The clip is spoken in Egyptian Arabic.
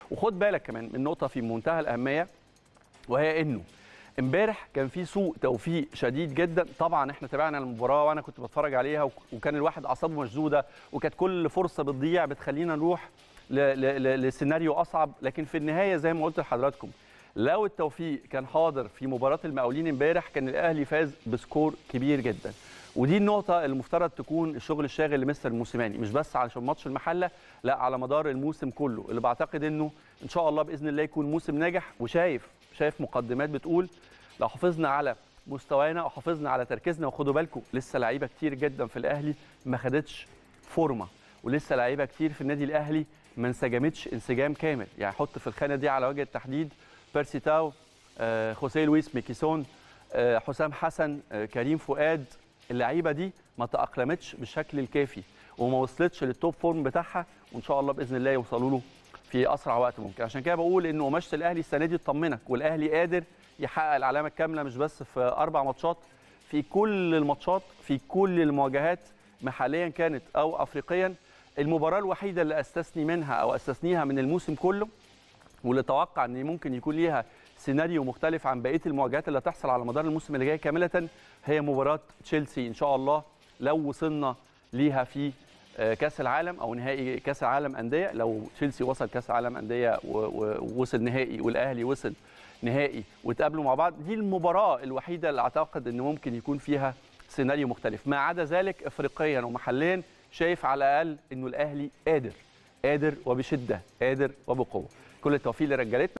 وخد بالك كمان من نقطه في منتهى الاهميه وهي انه امبارح كان في سوء توفيق شديد جدا طبعا احنا تابعنا المباراه وانا كنت بتفرج عليها وك- وكان الواحد اعصابه مشدوده وكانت كل فرصه بتضيع بتخلينا نروح ل- ل- ل- لسيناريو اصعب لكن في النهايه زي ما قلت لحضراتكم لو التوفيق كان حاضر في مباراه المقاولين امبارح كان الاهلي فاز بسكور كبير جدا ودي النقطة اللي المفترض تكون الشغل الشاغل لمستر الموسيماني مش بس علشان ماتش المحلة لا على مدار الموسم كله اللي بعتقد انه ان شاء الله باذن الله يكون موسم ناجح وشايف شايف مقدمات بتقول لو حافظنا على مستوانا وحافظنا على تركيزنا وخدوا بالكم لسه لعيبه كتير جدا في الاهلي ما خدتش فورمه ولسه لعيبه كتير في النادي الاهلي ما انسجمتش انسجام كامل يعني حط في الخانه دي على وجه التحديد بيرسي تاو آه، خوسيه لويس ميكيسون آه، حسام حسن آه، كريم فؤاد اللعيبه دي ما تاقلمتش بالشكل الكافي وما وصلتش للتوب فورم بتاعها وان شاء الله باذن الله يوصلوا له في اسرع وقت ممكن عشان كده بقول ان قماشه الاهلي السنه دي تطمنك والاهلي قادر يحقق العلامه الكامله مش بس في اربع ماتشات في كل الماتشات في كل المواجهات محليا كانت او افريقيا المباراه الوحيده اللي استثني منها او استثنيها من الموسم كله واللي اتوقع ان ممكن يكون ليها سيناريو مختلف عن بقيه المواجهات اللي هتحصل على مدار الموسم اللي جاي كامله هي مباراه تشيلسي ان شاء الله لو وصلنا ليها في آه، كاس العالم او نهائي كاس العالم انديه لو تشيلسي وصل كاس العالم انديه و- و- ووصل نهائي والاهلي وصل نهائي وتقابلوا مع بعض دي المباراه الوحيده اللي اعتقد ان ممكن يكون فيها سيناريو مختلف ما عدا ذلك افريقيا ومحليا شايف على الاقل انه الاهلي قادر قادر وبشده قادر وبقوه كل التوفيق لرجالتنا